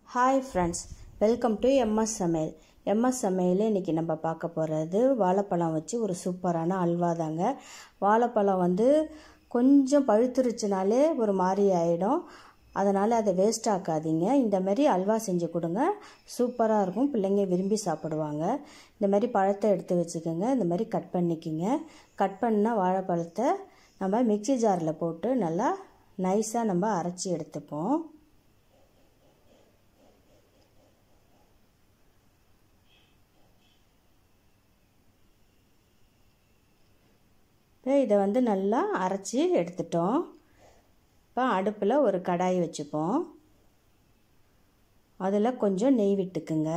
hi friends welcome to MS சமையல் MS சமையல் இன்றைக்கி நம்ம பார்க்க போகிறது வாழைப்பழம் வச்சு ஒரு சூப்பரான அல்வா தாங்க வாழைப்பழம் வந்து கொஞ்சம் பழுத்துருச்சுனாலே ஒரு மாதிரி ஆகிடும் அதனால் அதை வேஸ்ட் ஆக்காதீங்க இந்த மாதிரி அல்வா செஞ்சு கொடுங்க சூப்பராக இருக்கும் பிள்ளைங்க விரும்பி சாப்பிடுவாங்க இந்த மாதிரி பழத்தை எடுத்து வச்சுக்கோங்க இந்த மாதிரி கட் பண்ணிக்கிங்க கட் பண்ண வாழைப்பழத்தை நம்ம மிக்சி ஜாரில் போட்டு நல்லா நைஸாக நம்ம அரைச்சி எடுத்துப்போம் இப்போ இதை வந்து நல்லா அரைச்சி எடுத்துட்டோம் இப்போ அடுப்பில் ஒரு கடாய் வச்சுப்போம் அதில் கொஞ்சம் நெய் விட்டுக்குங்க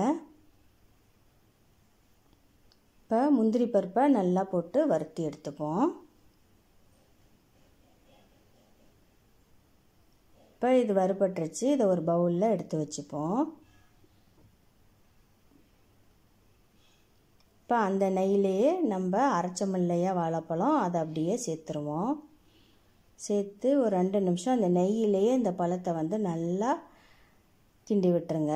இப்போ முந்திரி பருப்பை நல்லா போட்டு வறுத்தி எடுத்துப்போம் இப்போ இது வறுபட்டுருச்சு இதை ஒரு பவுலில் எடுத்து வச்சுப்போம் இப்போ அந்த நெய்லேயே நம்ம அரைச்சோம் இல்லையா வாழைப்பழம் அதை அப்படியே சேர்த்துருவோம் சேர்த்து ஒரு ரெண்டு நிமிஷம் அந்த நெய்யிலேயே இந்த பழத்தை வந்து நல்லா கிண்டி விட்டுருங்க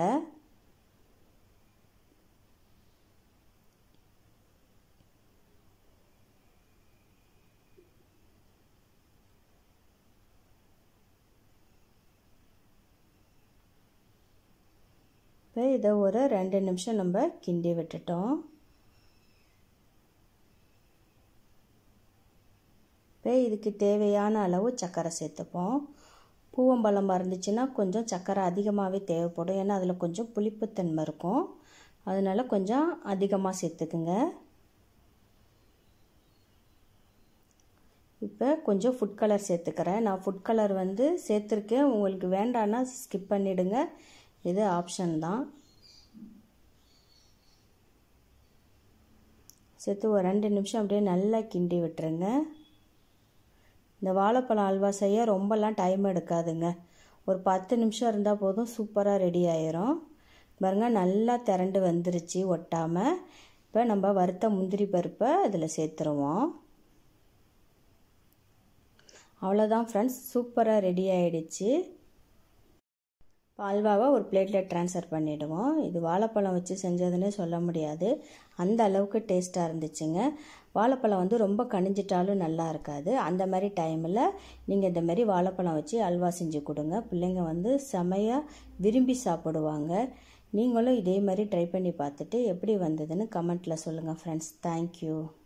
இப்போ இதை ஒரு ரெண்டு நிமிஷம் நம்ம கிண்டி விட்டுட்டோம் இப்போ இதுக்கு தேவையான அளவு சர்க்கரை சேர்த்துப்போம் பூவம்பழம் இருந்துச்சுன்னா கொஞ்சம் சர்க்கரை அதிகமாகவே தேவைப்படும் ஏன்னா அதில் கொஞ்சம் புளிப்புத்தன்மை இருக்கும் அதனால் கொஞ்சம் அதிகமாக சேர்த்துக்குங்க இப்போ கொஞ்சம் ஃபுட் கலர் சேர்த்துக்கிறேன் நான் ஃபுட் கலர் வந்து சேர்த்துருக்கேன் உங்களுக்கு வேண்டான்னா ஸ்கிப் பண்ணிவிடுங்க இது ஆப்ஷன் தான் சேர்த்து ஒரு ரெண்டு நிமிஷம் அப்படியே நல்லா கிண்டி விட்டுருங்க இந்த வாழைப்பழம் அல்வா செய்ய ரொம்பலாம் டைம் எடுக்காதுங்க ஒரு பத்து நிமிஷம் இருந்தால் போதும் சூப்பராக ரெடி ஆயிரும் பாருங்க நல்லா திரண்டு வந்துருச்சு ஒட்டாமல் இப்போ நம்ம வறுத்த முந்திரி பருப்பை இதில் சேர்த்துருவோம் அவ்வளோதான் ஃப்ரெண்ட்ஸ் சூப்பராக ரெடி ஆகிடுச்சு இப்போ அல்வாவை ஒரு பிளேட்டில் ட்ரான்ஸ்ஃபர் பண்ணிவிடுவோம் இது வாழைப்பழம் வச்சு செஞ்சதுன்னே சொல்ல முடியாது அந்த அளவுக்கு டேஸ்ட்டாக இருந்துச்சுங்க வாழைப்பழம் வந்து ரொம்ப கனிஞ்சிட்டாலும் நல்லா இருக்காது அந்த மாதிரி டைமில் நீங்கள் இந்த மாதிரி வாழைப்பழம் வச்சு அல்வா செஞ்சு கொடுங்க பிள்ளைங்க வந்து செமையாக விரும்பி சாப்பிடுவாங்க நீங்களும் இதே மாதிரி ட்ரை பண்ணி பார்த்துட்டு எப்படி வந்ததுன்னு கமெண்ட்டில் சொல்லுங்கள் ஃப்ரெண்ட்ஸ் தேங்க்யூ